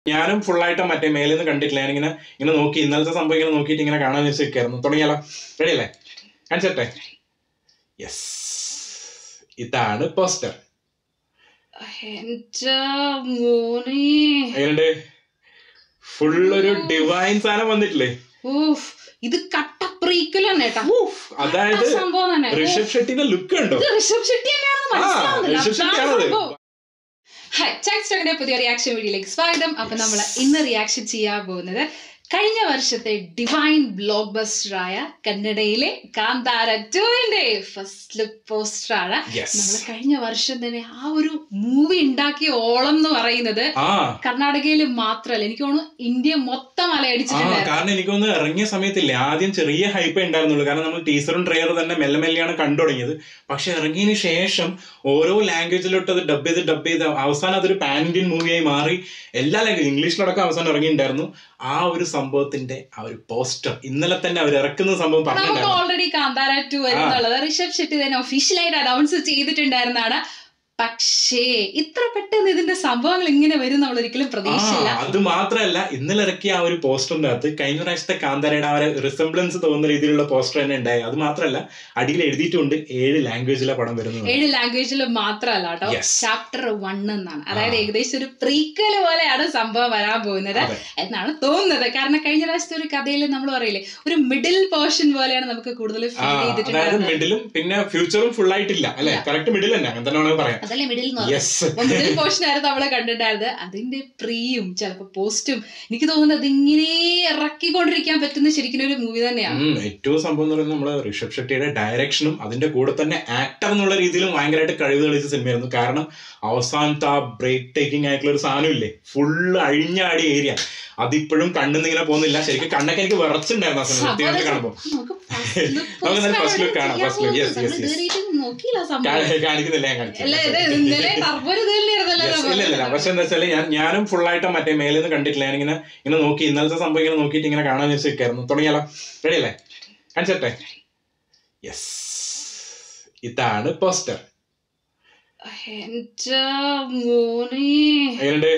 ഞാനും full ആയിട്ട് മറ്റേ മേലിൽ നിന്ന് കണ്ടിട്ടില്ല ഞാനിങ്ങനെ ഇങ്ങനെ നോക്കി ഇന്നലത്തെ സംഭവം ഇങ്ങനെ നോക്കിയിട്ട് ഇങ്ങനെ കാണാൻ വെച്ച് നിൽക്കായിരുന്നു തുടങ്ങിയാലോ റെഡി അല്ലേ കാണിച്ചട്ടെ യെസ് ഇതാണ് പോസ്റ്റർ എന്റെ മോനെ എങ്ങനെയുണ്ട് ഫുൾ ഒരു ഡിവൈൻ സാധനം വന്നിട്ടില്ലേ ഊഫ് ഇത് കട്ട പ്രീക്കൽ തന്നെ കേട്ടാ ഊഫ്, അതായത് സംഭവം തന്നെ ഋഷഭ് ഷെട്ടിന്റെ ലുക്ക് ഉണ്ടോ ഇത് ഋഷഭ് ഷെട്ടി തന്നെയാണെന്ന് ആ മനസ്സിലാവുന്നില്ല ഋഷഭ് ഷെട്ടി അതാണ് ആണത് സംഭവം. ഹായ് ചാക്സ് സ്റ്റോക്കിന്റെ പുതിയ റിയാക്ഷൻ വീഡിയോയിലേക്ക് സ്വാഗതം അപ്പൊ നമ്മൾ ഇന്ന് റിയാക്ഷൻ ചെയ്യാൻ പോകുന്നത് കഴിഞ്ഞ വർഷത്തെ ഡിവൈൻ ബ്ലോക്ക് ബസ്റ്ററായ കന്നഡയിലെ കാന്താര ടുവിന്റെ ഫസ്റ്റ് ലുക്ക് പോസ്റ്ററാണ് യെസ് നമ്മൾ കഴിഞ്ഞ വർഷം തന്നെ ആ ഒരു മൂവി ഉണ്ടാക്കിയ ഓളം എന്ന് പറയുന്നത് ആ കർണാടകയിൽ മാത്രമല്ല എനിക്ക് തോന്നുന്നു ഇന്ത്യ മൊത്തം ആ അലയടിച്ചിട്ടുണ്ടായിരുന്നു കാരണം എനിക്കൊന്ന് ഇറങ്ങിയ സമയത്തില്ലേ ആദ്യം ചെറിയ ഹൈപ്പ് ഉണ്ടായിരുന്നുള്ളൂ കാരണം നമ്മൾ ടീസറും ട്രെയിലറും തന്നെ മെല്ലെ മെല്ലെയാണ് കണ്ടു തുടങ്ങിയത് പക്ഷെ ഇറങ്ങിയതിന് ശേഷം ഓരോ ലാംഗ്വേജിലോട്ട് അത് ഡബ് ചെയ്ത് ഡബ് ചെയ്ത് അവസാനം അതൊരു പാൻ ഇന്ത്യൻ മൂവിയായി മാറി എല്ലാ ലാംഗ്വേജ് ഇംഗ്ലീഷിലടക്കം അവസാനം ഇറങ്ങിയിട്ടുണ്ടായിരുന്നു ആ ഒരു സംഭവത്തിന്റെ ആ ഒരു പോസ്റ്റർ ഇന്നലെ തന്നെ അവർ ഇറക്കുന്ന സംഭവം നമുക്ക് പറഞ്ഞിട്ടുണ്ടായിരുന്നു ഓൾറെഡി കാന്താര ടു വരുന്നുള്ളത് ഋഷഭ് ഷെട്ടി തന്നെ ഒഫീഷ്യലായിട്ട് അനൗൺസ് ചെയ്തിട്ടുണ്ടായിരുന്നതാണ് പക്ഷേ ഇത്ര പെട്ടെന്ന് ഇതിന്റെ സംഭവങ്ങൾ ഇങ്ങനെ വരും നമ്മൾ ഒരിക്കലും ആ പ്രതീക്ഷയില്ല അത് മാത്രല്ല ഇന്നലെ ഇറക്കിയ ആ ഒരു പോസ്റ്ററിന്റെ അകത്ത് കഴിഞ്ഞ പ്രാവശ്യത്തെ കാന്താരയുടെ ആ ഒരു റിസംബ്ലൻസ് തോന്നുന്ന രീതിയിലുള്ള പോസ്റ്റർ തന്നെ ഉണ്ടായി അത് മാത്രല്ല അടിയിൽ എഴുതിയിട്ടുണ്ട് ഏഴ് ലാംഗ്വേജിലെ പടം വരുന്നത് ഏഴ് ലാംഗ്വേജിൽ മാത്രമല്ല കേട്ടോ Yes. ചാപ്റ്റർ വൺ എന്നാണ് അതായത് ഏകദേശം ഒരു പ്രീക്കൽ പോലെയാണ് സംഭവം വരാൻ പോകുന്നത് അതെ. എന്നാണ് തോന്നുന്നത് കാരണം കഴിഞ്ഞ പ്രാവശ്യത്തെ ഒരു കഥയിൽ നമ്മൾ പറയില്ലേ ഒരു മിഡിൽ പോർഷൻ പോലെയാണ് നമുക്ക് കൂടുതൽ ആ, ഫീൽ അതായത് ചെയ്തിട്ടുണ്ടായിരുന്നത് മിഡിലും പിന്നെ ഫ്യൂച്ചറും ഫുൾ ആയിട്ടില്ല അല്ലെ കറക്റ്റ് മിഡിൽ തന്നെ അങ്ങനെ തന്നെ വേണമെങ്കിൽ പറയാം അതല്ലേ മിഡിൽ എന്ന് പറയുന്നത് യെസ് മിഡിൽ പോർഷൻ ആയിരുന്നു നമ്മളെ കണ്ടിട്ടുണ്ടായിരുന്നത് അതിന്റെ പ്രീയും ചിലപ്പോ പോസ്റ്റും എനിക്ക് തോന്നുന്നത് അതിങ്ങനെ ഇറക്കിക്കൊണ്ടിരിക്കാൻ പറ്റുന്ന ശരിക്കും ഒരു മൂവി തന്നെയാണ് ഏറ്റവും സംഭവം എന്ന് പറയുന്നത് നമ്മള് ഋഷഭ് ഷെട്ടിയുടെ ഡയറക്ഷനും അതിന്റെ കൂടെ തന്നെ ആക്ടർ എന്നുള്ള രീതിയിലും ഭയങ്കരമായിട്ട് കഴിവ് തെളിയിച്ച സിനിമയായിരുന്നു കാരണം അവസാനത്തെ ആ ബ്രേക്ക് ടേക്കിംഗ് ആയിട്ടുള്ള ഒരു സാധനം ഇല്ലേ ഫുള്ള് അഴിഞ്ഞാടിയ ഏരിയ അതിപ്പോഴും കണ്ണിന്ന് ഇങ്ങനെ പോകുന്നില്ല ശരിക്കും കണ്ണൊക്കെ എനിക്ക് വിറച്ചിട്ടുണ്ടായിരുന്നു ആ സമയത്ത് തിയേറ്ററിൽ കാണുമ്പോൾ നമുക്ക് നമുക്ക് നല്ല first look കാണാം, first look. Yes, yes, yes. നോക്കിയില്ല സംഭവം കാണിക്കുന്നില്ല ഞാൻ കാണിച്ചു അല്ല ഇത് ഇന്നലെ ടർബോ ഇത് തന്നെയായിരുന്നല്ലോ Yes, ഇല്ല ഇല്ല സംഭവം. പക്ഷെ എന്താ വെച്ചാല് ഞാൻ ഞാനും full ആയിട്ട് മറ്റേ മേലിൽ നിന്ന് കണ്ടിട്ടില്ല ഞാനിങ്ങനെ ഇങ്ങനെ നോക്കി ഇന്നലത്തെ സംഭവം ഇങ്ങനെ നോക്കിയിട്ട് ഇങ്ങനെ കാണാൻ വെച്ച് നിൽക്കായിരുന്നു തുടങ്ങിയാലോ റെഡി അല്ലേ കാണിച്ചട്ടെ യെസ് ഇതാണ് പോസ്റ്റർ എന്റെ മോനെ എങ്ങനെയുണ്ട്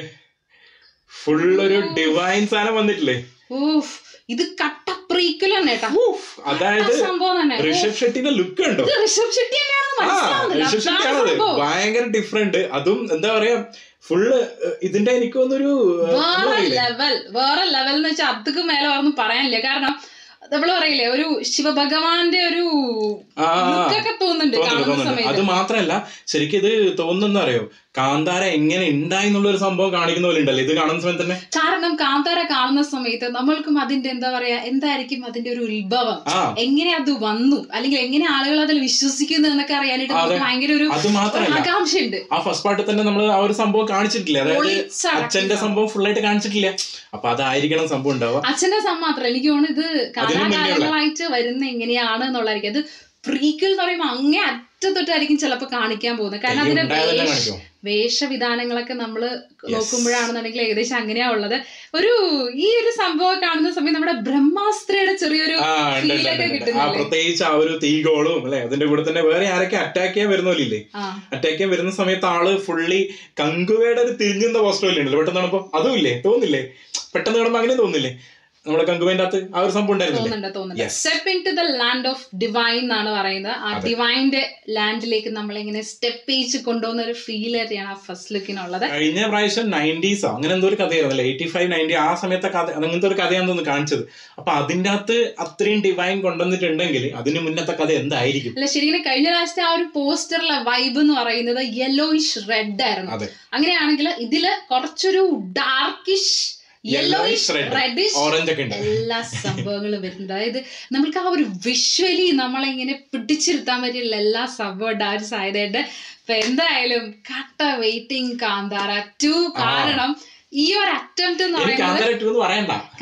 ഫുൾ ഒരു ഡിവൈൻ സാധനം വന്നിട്ടില്ലേ ഊഫ് ഇത് കട്ട പ്രീക്കൽ തന്നെ കേട്ടാ ഊഫ്, അതായത് കട്ട സംഭവം തന്നെ ഋഷഭ് ഷെട്ടിന്റെ ലുക്ക് ഉണ്ടോ ഇത് ഋഷഭ് ഷെട്ടി തന്നെയാണെന്ന് ആ മനസ്സിലാവുന്നില്ല ഋഷഭ് അതാണ് ഷെട്ടിയാണത് സംഭവം. ഭയങ്കര ഡിഫറെന്റ് അതും എന്താ പറയാ ഫുള്ള് ഇതിന്റെ എനിക്ക് തോന്നുന്നൊരു എന്താ വേറെ പറയില്ലേ? ലെവൽ വേറെ ലെവൽ എന്ന് വെച്ചാൽ അതൊക്കെ മേലെ ഒന്നും പറയാനില്ല കാരണം നമ്മൾ പറയില്ലേ ഒരു ശിവഭഗവാന്റെ ഒരു ആ, ആ, ആ. ലുക്കൊക്കെ തോന്നുന്നുണ്ട് തോന്നുന്നുണ്ട്, കാണുന്ന തോന്നുന്നുണ്ട്. അത് സമയത്ത് മാത്രല്ല ശരിക്കും ഇത് തോന്നുന്ന അറിയോ കാന്താര എങ്ങനെ ഉണ്ടായി എന്നുള്ള ഒരു സംഭവം കാണിക്കുന്ന പോലെ ഉണ്ടല്ലോ ഇത് കാണുന്ന സമയത്ത് തന്നെ കാരണം കാന്താര കാണുന്ന സമയത്ത് നമ്മൾക്കും അതിന്റെ എന്താ പറയാ എന്തായിരിക്കും അതിന്റെ ഒരു ഉത്ഭവം ആ എങ്ങനെ അത് വന്നു അല്ലെങ്കിൽ എങ്ങനെ ആളുകൾ അതിൽ വിശ്വസിക്കുന്നു എന്നൊക്കെ അറിയാനായിട്ട് നമുക്ക് അതെ. ഭയങ്കര ഒരു അത് ഒരു മാത്രല്ല ആകാംക്ഷയുണ്ട് ആ ഫസ്റ്റ് പാർട്ടിൽ തന്നെ നമ്മൾ ആ ഒരു സംഭവം കാണിച്ചിട്ടില്ല അതായത് ഒളിച്ചടക്കി അച്ഛന്റെ സംഭവം ഫുൾ ആയിട്ട് കാണിച്ചിട്ടില്ല അപ്പൊ അതായിരിക്കണം സംഭവം ഉണ്ടാവുക അച്ഛന്റെ സം മാത്രല്ല എനിക്ക് തോന്നുന്നു ഇത് അതിനും മുന്നേ ഉള്ള- കാലാകാലങ്ങളായിട്ട് വരുന്ന എങ്ങനെയാണ് എന്നുള്ളതായിരിക്കും അത് പ്രീക്കൽ എന്ന് പറയുമ്പോൾ അങ്ങേ അറ്റത്തൊട്ടായിരിക്കും ചിലപ്പോൾ കാണിക്കാൻ പോകുന്നത് കാരണം അതിന്റെ ഉണ്ടായതെല്ലാം വേഷ- കാണിക്കും വേഷവിധാനങ്ങളൊക്കെ നമ്മൾ നോക്കുമ്പോഴാണെന്നുണ്ടെങ്കിൽ ഏകദേശം അങ്ങനെയാ ഉള്ളത് ഒരു ഈ ഒരു സംഭവം കാണുന്ന സമയം നമ്മുടെ ബ്രഹ്മാസ്ത്രയുടെ ചെറിയൊരു ആ ഉണ്ട്, ഉണ്ട്, feel ഒക്കെ ഉണ്ട്, ഉണ്ട്. ആ കിട്ടുന്നില്ലേ? പ്രത്യേകിച്ച് ആ ഒരു തീഗോളും അല്ലെ അതിന്റെ കൂടെ തന്നെ വേറെ ആരൊക്കെ അറ്റാക്ക് ചെയ്യാൻ വരുന്നില്ലേ ആ അറ്റാക്ക് ചെയ്യാൻ വരുന്ന സമയത്ത് ആള് ഫുള്ളി കങ്കുവയുടെ ഒരു തിരിഞ്ഞുന്ന പോസ്റ്റർ ഇല്ലേ ഉണ്ടല്ലോ പെട്ടെന്ന് കാണുമ്പോ അതും ഇല്ലേ തോന്നില്ലേ പെട്ടെന്ന് കാണുമ്പോ അങ്ങനെ തോന്നില്ലേ നമ്മുടെ കങ്കുവേന്റെ അകത്ത് ആ ഒരു സംഭവം ഉണ്ടായിരുന്നില്ലേ തോന്നുന്നുണ്ട് തോന്നുന്നുണ്ട് Yes. Step into the land of divine എന്നാണ് പറയുന്നത് ആ അതെ. ഡിവൈന്റെ ലാൻഡിലേക്ക് നമ്മളിങ്ങനെ സ്റ്റെപ്പ് ചെയ്ച്ച് കൊണ്ടുപോകുന്ന ഒരു ഫീൽ തന്നെയാണ് ആ ഫസ്റ്റ് ലുക്കിനുള്ളത് കഴിഞ്ഞ പ്രാവശ്യം നയൻറ്റീസോ അങ്ങനെ എന്തോ ഒരു കഥയായിരുന്നു അല്ലെ എയ്റ്റി ഫൈവ് നയൻറ്റി ആ സമയത്തെ കഥ അങ്ങനത്തെ ഒരു കഥയാണെന്ന് തോന്നുന്നു കാണിച്ചത് അപ്പൊ അതിന്റെ അകത്ത് അത്രയും ഡിവൈൻ കൊണ്ടുവന്നിട്ടുണ്ടെങ്കിൽ അതിന് മുന്നത്തെ കഥ എന്തായിരിക്കും അല്ല ശരിക്കും കഴിഞ്ഞ പ്രാവശ്യത്തെ ആ ഒരു പോസ്റ്ററിലെ വൈബ് എന്ന് പറയുന്നത് യെല്ലോയിഷ് റെഡ് ആയിരുന്നു അതെ അങ്ങനെയാണെങ്കിൽ ഇതില് കുറച്ചൊരു darkish Yellowish yellowish red. Reddish orange ഒക്കെ ഉണ്ട് എല്ലാ സംഭവങ്ങളും വരുന്നുണ്ട് അതായത് നമ്മൾക്ക് ആ ഒരു വിഷ്വലി നമ്മളെ ഇങ്ങനെ പിടിച്ചിരുത്താൻ പറ്റിയുള്ള എല്ലാ സംഭവം ഡാൻസ് ആയതുകൊണ്ട് ഇപ്പൊ എന്തായാലും കട്ട വെയിറ്റിംഗ് കാന്താര ടു കാരണം ഈ ഒരു അറ്റംപ്റ്റ് എന്ന് എനിക്ക് പറയുന്നത് കാന്തര ടു എന്ന് പറയണ്ട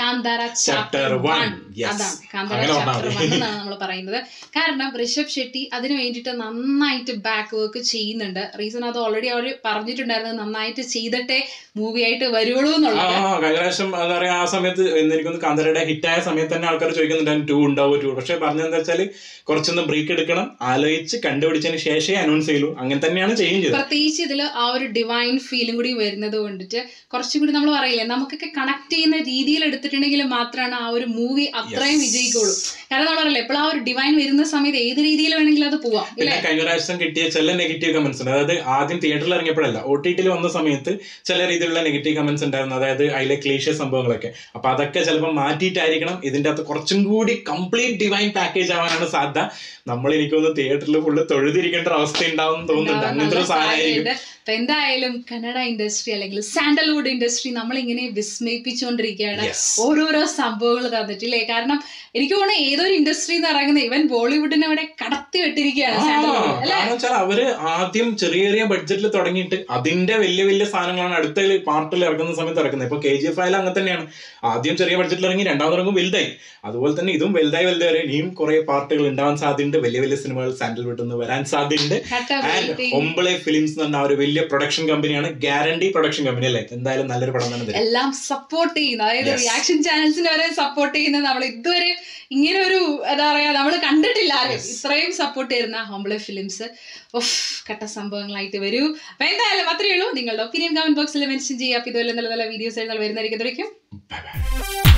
Kantara Chapter chapter one. One Yes. അതാണ് കാന്താര അങ്ങനെ ചാപ്റ്റർ പറഞ്ഞാൽ വൺ മതി. എന്നാണ് നമ്മൾ പറയുന്നത് കാരണം ഋഷഭ് ഷെട്ടി അതിന് വേണ്ടിയിട്ട് നന്നായിട്ട് ബാക്ക് വർക്ക് ചെയ്യുന്നുണ്ട് റീസൺ അത് ഓൾറെഡി അവർ പറഞ്ഞിട്ടുണ്ടായിരുന്നു നന്നായിട്ട് ചെയ്തിട്ടേ മൂവി ആയിട്ട് വരുള്ളൂ ആ എന്നുള്ളത് ആ, കഴിഞ്ഞ പ്രാവശ്യം എന്താ പറയാ ആ സമയത്ത് എനിക്കൊന്ന് കാന്തരയുടെ ഹിറ്റായ സമയത്ത് തന്നെ ആൾക്കാർ ചോദിക്കുന്നുണ്ടായിരുന്നു ടു ഉണ്ടാവോ ടു പക്ഷെ പറഞ്ഞെന്താ വെച്ചാൽ കുറച്ചൊന്ന് ബ്രേക്ക് എടുക്കണം ആലോചിച്ച് കണ്ടുപിടിച്ചതിന് ശേഷമേ അനൗൺസ് ചെയ്യുള്ളൂ അങ്ങനെ തന്നെയാണ് ചെയ്യുന്നത് പ്രത്യേകിച്ച് ഇതിൽ ആ ഒരു ഡിവൈൻ ഫീലും കൂടി വരുന്നത് കൊണ്ടിട്ട് കുറച്ചും കൂടി നമ്മൾ പറയില്ലേ നമുക്കൊക്കെ കണക്ട് ചെയ്യുന്ന രീതിയിൽ എടുത്തിട്ടുണ്ടെങ്കിൽ മാത്രമാണ് ആ ഒരു മൂവി അത്രയും Yes. വിജയിക്കുള്ളൂ കാരണം നമ്മൾ പറയില്ലേ ഇപ്പോൾ ആ ഒരു ഡിവൈൻ വരുന്ന സമയത്ത് ഏത് രീതിയിൽ വേണമെങ്കിലും അത് പോവാം പിന്നെ ഇല്ലേ കഴിഞ്ഞ പ്രാവശ്യം കിട്ടിയ ചില നെഗറ്റീവ് കമന്റ്സ് ഉണ്ട് അതായത് ആദ്യം തിയേറ്ററിൽ ഇറങ്ങിയപ്പോഴല്ല ഒ ടി ടിയിൽ വന്ന സമയത്ത് ചില രീതിയിലുള്ള നെഗറ്റീവ് കമന്റ്സ് ഉണ്ടായിരുന്നു അതായത് അതിലെ ക്ലീഷ്യ സംഭവങ്ങളൊക്കെ അപ്പൊ അതൊക്കെ ചിലപ്പോൾ മാറ്റിയിട്ടായിരിക്കണം ഇതിന്റെ അകത്ത് കുറച്ചും കൂടി കംപ്ലീറ്റ് ഡിവൈൻ പാക്കേജ് ആവാനാണ് സാധ്യത നമ്മൾ എനിക്കൊന്ന് തിയേറ്ററിൽ ഫുള്ള് തൊഴുതിരിക്കേണ്ട ഒരു അവസ്ഥ ഉണ്ടാവും തോന്നുന്നുണ്ട് അങ്ങനത്തെ ഒരു സാധനമായിരിക്കും സാധ്യതയുണ്ട്. അപ്പൊ എന്തായാലും കന്നഡ ഇൻഡസ്ട്രി അല്ലെങ്കിൽ സാൻഡൽവുഡ് ഇൻഡസ്ട്രി നമ്മളിങ്ങനെ വിസ്മയിപ്പിച്ചുകൊണ്ടിരിക്കുകയാണ് Yes. ഓരോരോ സംഭവങ്ങൾ തന്നിട്ടില്ലേ കാരണം എനിക്ക് തോന്നുന്നു ഏതൊരു ഇൻഡസ്ട്രി എന്ന് പറയുന്നത് ഇവൻ ബോളിവുഡിനെ അവിടെ കടത്തി വെട്ടിരിക്കുകയാണ് ആ, സാൻഡൽവുഡ് അല്ലെ കാരണം വെച്ചാൽ അവര് ആദ്യം ചെറിയ ചെറിയ ബഡ്ജറ്റിൽ തുടങ്ങിയിട്ട് അതിന്റെ വലിയ വലിയ സാധനങ്ങളാണ് അടുത്ത പാർട്ടിൽ ഇറക്കുന്ന സമയത്ത് ഇറക്കുന്നത് ഇപ്പൊ കെ ജി എഫ് ആയാലും അങ്ങനെ തന്നെയാണ് ആദ്യം ചെറിയ ബഡ്ജറ്റിൽ ഇറങ്ങി രണ്ടാമത് ഇറങ്ങും വലുതായി അതുപോലെ തന്നെ ഇതും വലുതായി വലുതായി വരെ ഇനിയും കുറെ പാർട്ടുകൾ ഉണ്ടാവാൻ സാധ്യതയുണ്ട് വലിയ വലിയ സിനിമകൾ സാൻഡൽവുഡ് നിന്ന് വരാൻ സാധ്യതയുണ്ട് ആൻഡ് ഒമ്പളെ ഫിലിംസ് എന്ന് പറഞ്ഞ ആ ഒരു വലിയ പ്രൊഡക്ഷൻ കമ്പനിയാണ് ഗ്യാരണ്ടി പ്രൊഡക്ഷൻ കമ്പനി അല്ലേ എന്തായാലും നല്ലൊരു പടം തന്നെ തരും എല്ലാം സപ്പോർട്ട് ചെയ്യുന്നു അതായത് Yes. റിയാക്ഷൻ ചാനൽസിനെ വരെ സപ്പോർട്ട് ചെയ്യുന്ന നമ്മൾ ഇതുവരെ ഇങ്ങനെ ഒരു എന്താ പറയാ നമ്മൾ കണ്ടിട്ടില്ല ആരും Yes. ഇത്രയും സപ്പോർട്ട് ചെയ്യുന്ന ഹോംബ്ലെ ഫിലിംസ് ഓഫ് കട്ട സംഭവങ്ങളായിട്ട് വരൂ അപ്പൊ എന്തായാലും അത്രയേ ഉള്ളൂ നിങ്ങളുടെ ഒപ്പീനിയൻ കമന്റ് ബോക്സിൽ മെൻഷൻ ചെയ്യുക അപ്പൊ ഇതുപോലെ നല്ല നല്ല വീഡിയോസ് വരുന്നതായിരിക്കും ബൈ ബൈ